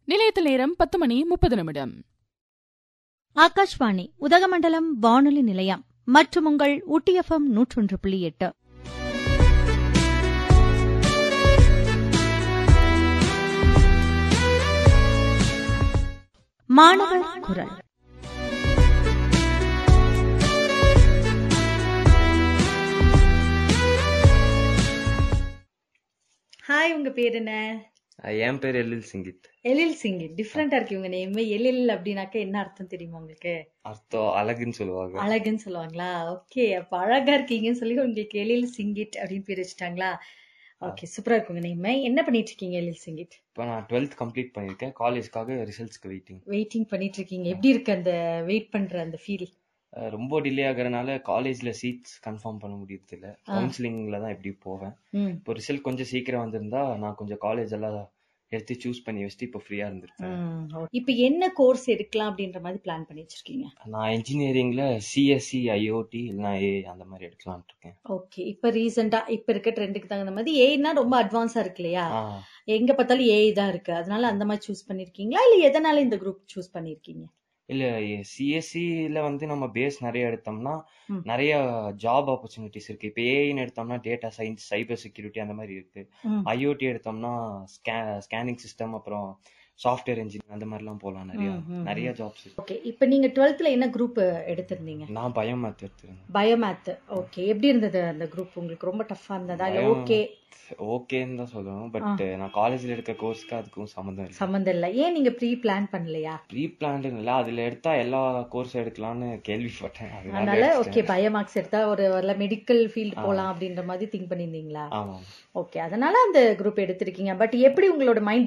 நிலையத்தில் நேரம் பத்து மணி முப்பது நிமிடம் ஆகாஷ்வாணி உதகமண்டலம் வானொலி நிலையம் மற்றும் உங்கள் ஊட்டி எஃப்எம் நூற்றொன்று புள்ளி எட்டு மாணவர் குரல் ஹாய் உங்க பேர் என்ன அஹ் என் பேர் எல்லில் சிங்கித் எழில் சிங் டிஃப்ரெண்டா இருக்கு உங்க நேம் எழில் அப்படின்னாக்க என்ன அர்த்தம் தெரியுமா உங்களுக்கு அர்த்தம் அழகுன்னு சொல்லுவாங்க அழகுன்னு சொல்லுவாங்களா ஓகே அப்ப அழகா இருக்கீங்கன்னு சொல்லி உங்களுக்கு எழில் சிங்கிட் அப்படின்னு பேர் வச்சுட்டாங்களா ஓகே சூப்பரா இருக்கு உங்க நேம் என்ன பண்ணிட்டு இருக்கீங்க எழில் சிங்கிட் இப்போ நான் டுவெல்த் கம்ப்ளீட் பண்ணியிருக்கேன் காலேஜ்க்காக ரிசல்ட்ஸ்க்கு வெயிட்டிங் வெயிட்டிங் பண்ணிட்டு இருக்கீங்க எப்படி இருக்கு அந்த வெயிட் பண்ற அந்த ஃபீல் ரொம்ப டிலே ஆகுறதுனால காலேஜ்ல சீட்ஸ் கன்ஃபார்ம் பண்ண முடியறது இல்ல கவுன்சிலிங்ல தான் எப்படி போவேன் ம் இப்போ ரிசல்ட் கொஞ்சம் சீக்கிரம் வந்திருந்தா நான் கொஞ்சம் காலேஜ் எல்லாம் எடுத்து சூஸ் பண்ணி வச்சுட்டு இப்போ ஃப்ரீயா இருந்திருப்பேன் ம், okay. இப்ப என்ன கோர்ஸ் எடுக்கலாம் அப்படின்ற மாதிரி பிளான் பண்ணி வச்சிருக்கீங்க நான் இன்ஜினியரிங்ல சிஎஸ்சி ஐஓடி இல்லைனா ஏ அந்த மாதிரி எடுக்கலாம்னு இருக்கேன் ஓகே இப்ப ரீசெண்டா இப்ப இருக்க ட்ரெண்டுக்கு தகுந்த மாதிரி ஏன்னா ரொம்ப அட்வான்ஸா இருக்கு இல்லையா ஆ, எங்க பார்த்தாலும் ஏஐ தான் இருக்கு அதனால அந்த மாதிரி சூஸ் பண்ணிருக்கீங்களா இல்ல எதனால இந்த குரூப் சூஸ் பண்ணிருக்கீங்க இல்ல சிஎஸ்சில வந்து நம்ம பேஸ் நிறைய எடுத்தோம்னா ம். நிறைய ஜாப் ஆப்பர்ச்சுனிட்டிஸ் இருக்கு இப்போ ஏஐன்னு எடுத்தோம்னா டேட்டா சயின்ஸ் சைபர் செக்யூரிட்டி அந்த மாதிரி இருக்கு ம். ஐஓடி எடுத்தோம்னா ஸ்கே ஸ்கேனிங் சிஸ்டம் அப்புறம் சாஃப்ட்வேர் இன்ஜினியர் அந்த மாதிரிலாம் போகலாம் நிறைய ம், ம், நிறைய ஜாப்ஸ் இருக்கு ஓகே இப்ப நீங்க டுவெல்த்ல என்ன குரூப் எடுத்திருந்தீங்க நான் பயோமேத் எடுத்துருந்தேன் பயோமேத் ஓகே எப்படி இருந்தது அந்த குரூப் உங்களுக்கு ரொம்ப டஃபா இருந்ததா இல்ல Bio- ஓகே ஓகேன்னு தான் சொல்லணும் பட் நான் காலேஜ்ல எடுக்க கோர்ஸ்க்கு அதுக்கும் சம்மந்தம் இல்லை சம்மந்தம் இல்ல ஏன் நீங்க ப்ரீ பிளான் பண்ணலையா ப்ரீ பிளான்டு இல்லை அதுல எடுத்தா எல்லா கோர்ஸ் எடுக்கலாம்னு கேள்விப்பட்டேன் அதனால அதனால ஓகே எடுத்துட்டேன். பயோமார்க்ஸ் எடுத்தா ஒரு மெடிக்கல் ஃபீல்ட் போலாம் அப்படின்ற மாதிரி திங்க் பண்ணிருந்தீங்களா ஆமாம் ஓகே அதனால அந்த குரூப் எடுத்திருக்கீங்க பட் எப்படி உங்களோட மைண்ட்